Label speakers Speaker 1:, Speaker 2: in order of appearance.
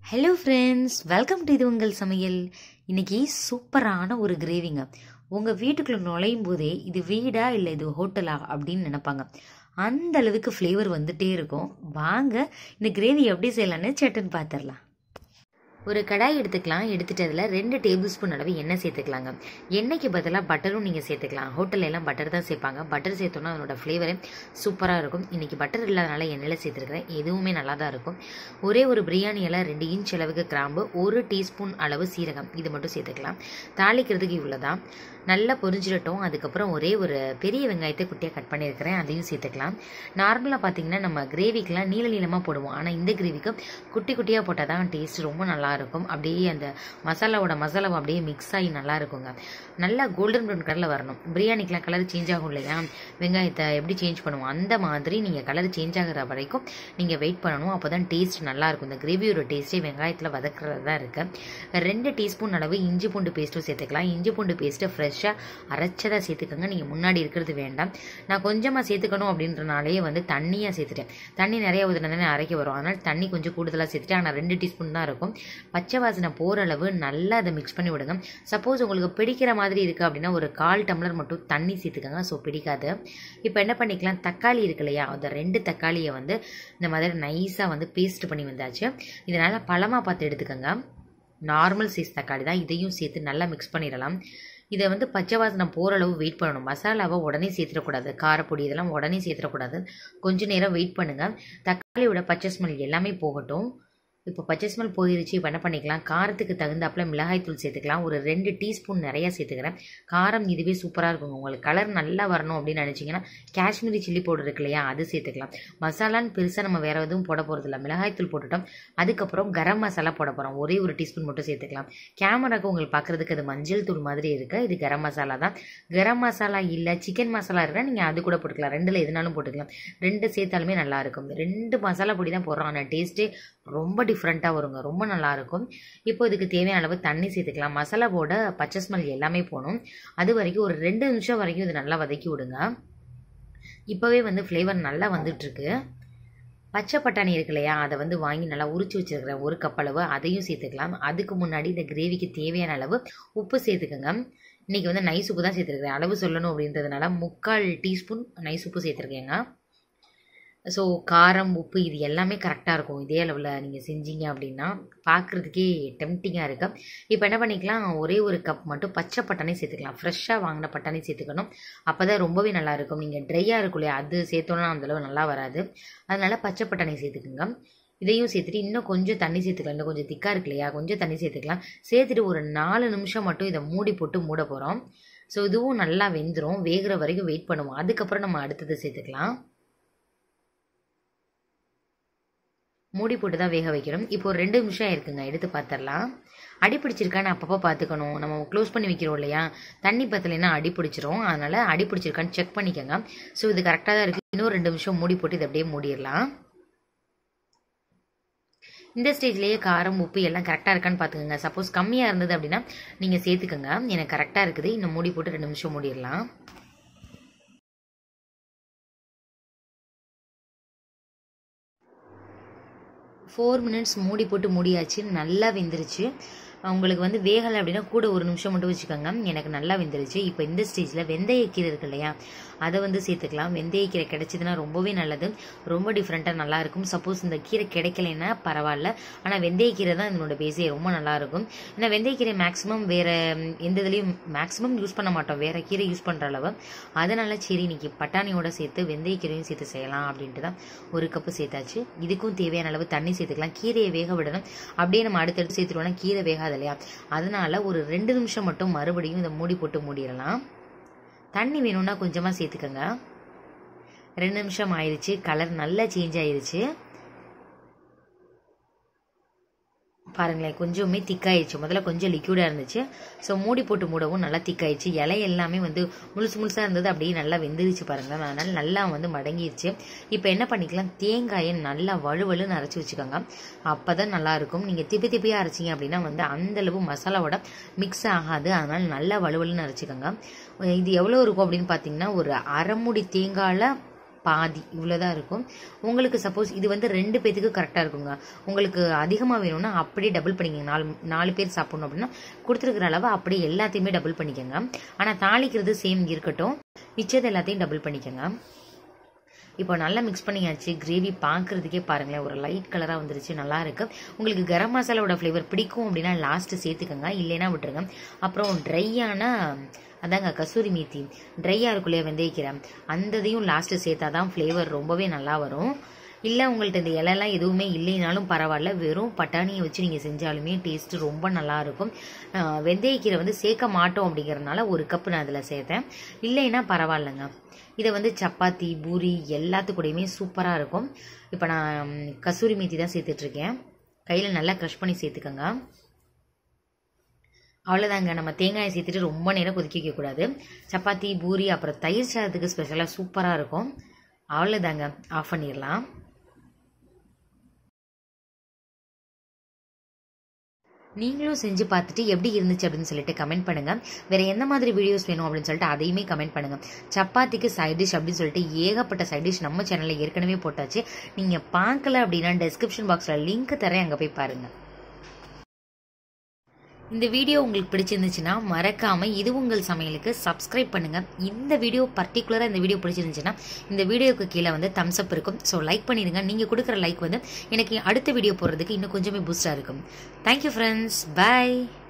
Speaker 1: hello friends welcome to இது உங்கள் சமையல் இன்னைக்கு சூப்பரான ஒரு கிரேவிங்க உங்கள் வீட்டுக்குள்ளே நுழையும் போதே இது வீடா இல்லை இது ஹோட்டலா அப்படின்னு நினைப்பாங்க அந்த அளவுக்கு ஃப்ளேவர் வந்துட்டே இருக்கும் வாங்க இந்த கிரேவி எப்படி செய்யலான்னு சட்டுன்னு பார்த்துடலாம் ஒரு கடாய் எடுத்துக்கலாம் எடுத்துட்டு அதில் ரெண்டு டேபிள் ஸ்பூன் அளவு எண்ணெய் சேர்த்துக்கலாங்க எண்ணெய்க்கு பதிலாக பட்டரும் நீங்கள் சேர்த்துக்கலாம் ஹோட்டல்ல எல்லாம் பட்டர் தான் சேர்ப்பாங்க பட்டர் சேர்த்தோன்னா அதனோட ஃப்ளேவரே சூப்பராக இருக்கும் இன்றைக்கி பட்டர் இல்லாதனால எண்ணெயில் சேர்த்துருக்கிறேன் எதுவுமே நல்லா தான் இருக்கும் ஒரே ஒரு பிரியாணி எல்லாம் ரெண்டு இன்ச் அளவுக்கு கிராம்பு ஒரு டீஸ்பூன் அளவு சீரகம் இது மட்டும் சேர்த்துக்கலாம் தாளிக்கிறதுக்கு இவ்வளோதான் நல்லா பொரிஞ்சிடட்டும் அதுக்கப்புறம் ஒரே ஒரு பெரிய வெங்காயத்தை குட்டியாக கட் பண்ணியிருக்கிறேன் அதையும் சேர்த்துக்கலாம் நார்மலாக பார்த்தீங்கன்னா நம்ம கிரேவிக்கெலாம் நீள நீளமாக போடுவோம் ஆனால் இந்த கிரேவிக்கு குட்டி குட்டியாக போட்டால் தான் டேஸ்ட் ரொம்ப நல்லா இருக்கும் அப்படியே அந்த மசாலாவோட மசாலாவும் அப்படியே மிக்ஸ் ஆகி நல்லா இருக்குங்க நல்லா கோல்டன் ப்ரௌன் கலரில் வரணும் பிரியாணிக்கெலாம் கலர் சேஞ்ச் ஆகும் இல்லையா வெங்காயத்தை எப்படி சேஞ்ச் பண்ணுவோம் அந்த மாதிரி நீங்கள் கலர் சேஞ்ச் ஆகிற வரைக்கும் நீங்கள் வெயிட் பண்ணணும் அப்போ தான் டேஸ்ட் நல்லா இருக்கும் இந்த கிரேவியோட டேஸ்ட்டே வெங்காயத்தில் வதக்குறது தான் இருக்குது ரெண்டு டீஸ்பூன் அளவு இஞ்சி பூண்டு பேஸ்ட்டும் சேர்த்துக்கலாம் இஞ்சி பூண்டு பேஸ்ட்டை ஃப்ரெஷ்ஷாக அரைச்சதாக சேர்த்துக்கோங்க நீங்கள் முன்னாடி இருக்கிறது வேண்டாம் நான் கொஞ்சமாக சேர்த்துக்கணும் அப்படின்றனாலே வந்து தண்ணியாக சேர்த்துட்டேன் தண்ணி நிறைய ஊற்றினா அரைக்க வரும் அதனால் தண்ணி கொஞ்சம் கூடுதலாக சேர்த்துட்டேன் ஆனால் ரெண்டு டீஸ்பூன் தான் இருக்கும் பச்சை வாசனை போகிற அளவு நல்லா அதை மிக்ஸ் பண்ணி விடுங்க சப்போஸ் உங்களுக்கு பிடிக்கிற மாதிரி இருக்குது அப்படின்னா ஒரு கால் டம்ளர் மட்டும் தண்ணி சேர்த்துக்கோங்க ஸோ பிடிக்காது இப்போ என்ன பண்ணிக்கலாம் தக்காளி இருக்கு இல்லையா அந்த ரெண்டு தக்காளியை வந்து இந்த மாதிரி நைஸாக வந்து பேஸ்ட் பண்ணி வந்தாச்சு இதனால் பழமாக பார்த்து எடுத்துக்கோங்க நார்மல் சைஸ் தக்காளி தான் இதையும் சேர்த்து நல்லா மிக்ஸ் பண்ணிடலாம் இதை வந்து பச்சை வாசனை போகிற அளவு வெயிட் பண்ணணும் மசாலாவை உடனே சேர்த்துடக்கூடாது காரப்பொடி இதெல்லாம் உடனே சேர்த்துடக்கூடாது கொஞ்ச நேரம் வெயிட் பண்ணுங்கள் தக்காளியோட பச்சை ஸ்மெல் எல்லாமே போகட்டும் இப்போ பச்சை ஸ்மெல் போயிருச்சு இப்போ என்ன பண்ணிக்கலாம் காரத்துக்கு தகுந்தாப்புல மிளகாய்த்தூள் சேர்த்துக்கலாம் ஒரு ரெண்டு டீஸ்பூன் நிறையா சேர்த்துக்கிறேன் காரம் இதுவே சூப்பராக இருக்குங்க உங்களுக்கு கலர் நல்லா வரணும் அப்படின்னு நினச்சிங்கன்னா காஷ்மீரி சில்லி பவுடர் இருக்கு இல்லையா அது சேர்த்துக்கலாம் மசாலான்னு பெருசாக நம்ம வேறு எதுவும் போட போகிறதில்ல மிளகாய்த்தூள் போட்டுட்டோம் அதுக்கப்புறம் கரம் மசாலா போட போகிறோம் ஒரே ஒரு டீஸ்பூன் மட்டும் சேர்த்துக்கலாம் கேமராக்கு உங்களுக்கு பார்க்குறதுக்கு அது மஞ்சள் தூள் மாதிரி இருக்குது இது கரம் மசாலா தான் கரம் மசாலா இல்லை சிக்கன் மசாலா இருந்தால் நீங்கள் அது கூட போட்டுக்கலாம் ரெண்டில் எதுனாலும் போட்டுக்கலாம் ரெண்டு சேர்த்தாலுமே நல்லா இருக்கும் ரெண்டு மசாலா பொடி தான் போடுறோம் ஆனால் டேஸ்ட்டே ரொம்ப டிஃப்ரெண்ட்டாக வருங்க ரொம்ப நல்லாயிருக்கும் இப்போ இதுக்கு தேவையான அளவு தண்ணி சேர்த்துக்கலாம் மசாலா போட பச்சை ஸ்மெல் எல்லாமே போகணும் அது வரைக்கும் ஒரு ரெண்டு நிமிஷம் வரைக்கும் இது நல்லா வதக்கி விடுங்க இப்போவே வந்து ஃப்ளேவர் நல்லா வந்துட்டுருக்கு பச்சை பட்டாணி இருக்கு இல்லையா அதை வந்து வாங்கி நல்லா உரிச்சு வச்சுருக்கிறேன் ஒரு கப் அளவு அதையும் சேர்த்துக்கலாம் அதுக்கு முன்னாடி இந்த கிரேவிக்கு தேவையான அளவு உப்பு சேர்த்துக்கோங்க இன்றைக்கி வந்து நைஸ் உப்பு தான் சேர்த்துருக்கேன் அளவு சொல்லணும் அப்படின்றதுனால முக்கால் டீஸ்பூன் நைஸ் உப்பு சேர்த்துருக்கேங்க ஸோ காரம் உப்பு இது எல்லாமே கரெக்டாக இருக்கும் இதே அளவில் நீங்கள் செஞ்சீங்க அப்படின்னா பார்க்குறதுக்கே டெம்டிங்காக இருக்கு இப்போ என்ன பண்ணிக்கலாம் ஒரே ஒரு கப் மட்டும் பச்சை பட்டாணி சேர்த்துக்கலாம் ஃப்ரெஷ்ஷாக வாங்கின பட்டாணி சேர்த்துக்கணும் அப்போ தான் ரொம்பவே நல்லாயிருக்கும் நீங்கள் ட்ரையாக இருக்கும் இல்லையா அது சேர்த்தோன்னா அந்தளவு நல்லா வராது அதனால் பச்சை பட்டாணி சேர்த்துக்குங்க இதையும் சேர்த்துட்டு இன்னும் கொஞ்சம் தண்ணி சேர்த்துக்கலாம் இன்னும் கொஞ்சம் திக்காக இருக்கு இல்லையா கொஞ்சம் தண்ணி சேர்த்துக்கலாம் சேர்த்துட்டு ஒரு நாலு நிமிஷம் மட்டும் இதை மூடி போட்டு மூட போகிறோம் ஸோ இதுவும் நல்லா வெந்துடும் வேகிற வரைக்கும் வெயிட் பண்ணுவோம் அதுக்கப்புறம் நம்ம அடுத்தது சேர்த்துக்கலாம் மூடி போட்டு தான் வேக வைக்கிறோம் இப்போ ஒரு ரெண்டு நிமிஷம் இருக்குங்க எடுத்து பார்த்துடலாம் அடி பிடிச்சிருக்கான்னு அப்பப்போ பார்த்துக்கணும் நம்ம க்ளோஸ் பண்ணி வைக்கிறோம் இல்லையா தண்ணி பத்தலைன்னா அடி பிடிச்சிரும் அதனால் அடி பிடிச்சிருக்கான்னு செக் பண்ணிக்கோங்க ஸோ இது கரெக்டாக தான் இருக்குது இன்னும் ரெண்டு நிமிஷம் மூடி போட்டு இதை அப்படியே மூடிடலாம் இந்த ஸ்டேஜ்லேயே காரம் உப்பு எல்லாம் கரெக்டாக இருக்கான்னு பார்த்துக்கோங்க சப்போஸ் கம்மியாக இருந்தது அப்படின்னா நீங்கள் சேர்த்துக்கோங்க எனக்கு கரெக்டாக இருக்குது இன்னும் மூடி போட்டு ரெண்டு நிமிஷம் மூடிடலாம் ஃபோர் மினிட்ஸ் மூடி போட்டு மூடியாச்சு நல்லா வெந்துருச்சு உங்களுக்கு வந்து வேகலை அப்படின்னா கூட ஒரு நிமிஷம் மட்டும் வச்சுக்கோங்க எனக்கு நல்லா வெந்துருச்சு இப்போ இந்த ஸ்டேஜில் வெந்தயக்கீரை இருக்கு இல்லையா அதை வந்து சேர்த்துக்கலாம் வெந்தயக்கீரை கிடைச்சதுன்னா ரொம்பவே நல்லது ரொம்ப டிஃப்ரெண்ட்டாக நல்லாயிருக்கும் சப்போஸ் இந்த கீரை கிடைக்கலைன்னா பரவாயில்ல ஆனால் வெந்தயக்கீரை தான் இதனோட பேஸே ரொம்ப நல்லாயிருக்கும் ஏன்னா வெந்தயக்கீரை மேக்ஸிமம் வேறு எந்த இதுலேயும் மேக்ஸிமம் யூஸ் பண்ண மாட்டோம் வேறு கீரை யூஸ் பண்ணுற அளவு அதனால சரி இன்னைக்கு பட்டாணியோட சேர்த்து வெந்தயக்கீரையும் சேர்த்து செய்யலாம் அப்படின்ட்டு தான் ஒரு கப்பு சேர்த்தாச்சு இதுக்கும் தேவையான அளவு தண்ணி சேர்த்துக்கலாம் கீரையை வேக விடணும் அப்படியே நம்ம அடுத்தடுத்து சேர்த்துருவோம்னா கீரை வேகாது இல்லையா அதனால ஒரு ரெண்டு நிமிஷம் மட்டும் மறுபடியும் இதை மூடி போட்டு மூடிடலாம் தண்ணி வேணும்னா கொஞ்சமாக சேர்த்துக்கோங்க ரெண்டு நிமிஷம் ஆயிடுச்சு கலர் நல்லா சேஞ்ச் ஆயிடுச்சு பாருங்களேன் கொஞ்சமே திக்காயிடுச்சு முதல்ல கொஞ்சம் லிக்யூடாக இருந்துச்சு ஸோ மூடி போட்டு மூடவும் நல்லா திக்காயிடுச்சு இலை எல்லாமே வந்து முழுசு முழுசாக இருந்தது அப்படியே நல்லா வெந்துருச்சு பாருங்கள் அதனால் நல்லா வந்து மடங்கிருச்சு இப்போ என்ன பண்ணிக்கலாம் தேங்காயை நல்லா வலுவலுன்னு அரைச்சி வச்சுக்கோங்க அப்போ தான் நல்லாயிருக்கும் நீங்கள் திப்பி திப்பியாக அரைச்சிங்க அப்படின்னா வந்து அந்தளவு மசாலாவோட மிக்ஸ் ஆகாது அதனால் நல்லா வலுவலுன்னு அரைச்சிக்கோங்க இது எவ்வளோ இருக்கும் அப்படின்னு பார்த்தீங்கன்னா ஒரு அரை மூடி தேங்காயில் பாதி இவ்வளோதான் இருக்கும் உங்களுக்கு சப்போஸ் இது வந்து ரெண்டு பேத்துக்கு கரெக்டாக இருக்குங்க உங்களுக்கு அதிகமாக வேணும்னா அப்படியே டபுள் பண்ணிக்கங்க நாலு நாலு பேர் சாப்பிடணும் அப்படின்னா கொடுத்துருக்குற அளவு அப்படியே எல்லாத்தையுமே டபுள் பண்ணிக்கோங்க ஆனால் தாளிக்கிறது சேம் இருக்கட்டும் மிச்சது எல்லாத்தையும் டபுள் பண்ணிக்கோங்க இப்போ நல்லா மிக்ஸ் பண்ணியாச்சு கிரேவி பார்க்குறதுக்கே பாருங்களேன் ஒரு லைட் கலராக வந்துருச்சு நல்லா இருக்கு உங்களுக்கு கரம் மசாலாவோட ஃப்ளேவர் பிடிக்கும் அப்படின்னா லாஸ்ட்டு சேர்த்துக்கோங்க இல்லைன்னா விட்டுருங்க அப்புறம் ட்ரையான அதாங்க கசூரி மீத்தி ட்ரையாக இருக்கும் இல்லையா வெந்தயக்கீரை அந்த இதையும் லாஸ்ட்டு சேர்த்தா தான் ஃப்ளேவர் ரொம்பவே நல்லா வரும் இல்லை உங்கள்ட்ட இந்த இலைலாம் எதுவுமே இல்லைனாலும் பரவாயில்ல வெறும் பட்டாணியை வச்சு நீங்கள் செஞ்சாலுமே டேஸ்ட்டு ரொம்ப நல்லா இருக்கும் ஆஹ் வெந்தயக்கீரை வந்து சேர்க்க மாட்டோம் அப்படிங்கிறதுனால ஒரு கப்பு நான் அதில் சேர்த்தேன் இல்லைன்னா பரவாயில்லைங்க இதை வந்து சப்பாத்தி பூரி எல்லாத்துக்கூடையுமே சூப்பராக இருக்கும் இப்போ நான் ம், கசூரி மீத்தி தான் சேர்த்துட்ருக்கேன் கையில் நல்லா க்ரஷ் பண்ணி சேர்த்துக்கோங்க அவ்வளோதாங்க நம்ம தேங்காயை சேர்த்துட்டு ரொம்ப நேரம் கொதிக்க வைக்கக்கூடாது சப்பாத்தி பூரி அப்புறம் தயிர் சாதத்துக்கு ஸ்பெஷலாக சூப்பராக இருக்கும் அவ்வளோதாங்க ஆஃப் பண்ணிடலாம் நீங்களும் செஞ்சு பார்த்துட்டு எப்படி இருந்துச்சு அப்படின்னு சொல்லிட்டு கமெண்ட் பண்ணுங்க வேற எந்த மாதிரி வீடியோஸ் வேணும் அப்படின்னு சொல்லிட்டு அதையுமே கமெண்ட் பண்ணுங்க சப்பாத்திக்கு சைட் டிஷ் அப்படின்னு சொல்லிட்டு ஏகப்பட்ட சைட் டிஷ் நம்ம சேனல்ல ஏற்கனவே போட்டாச்சு நீங்க பார்க்கல அப்படின்னா டெஸ்கிரிப்ஷன் பாக்ஸ்ல லிங்க் தரேன் அங்க போய் பாருங்க இந்த வீடியோ உங்களுக்கு பிடிச்சிருந்துச்சுன்னா மறக்காம இது உங்கள் சமையலுக்கு சப்ஸ்கிரைப் பண்ணுங்க இந்த வீடியோ பர்டிகுலரா இந்த வீடியோ பிடிச்சிருந்துச்சுன்னா இந்த வீடியோக்கு கீழே வந்து தம்ஸ் அப் இருக்கும் ஸோ லைக் பண்ணிடுங்க நீங்க கொடுக்குற லைக் வந்து எனக்கு அடுத்த வீடியோ போடுறதுக்கு இன்னும் கொஞ்சமே பூஸ்டா இருக்கும் தேங்க்யூ ஃப்ரெண்ட்ஸ் பை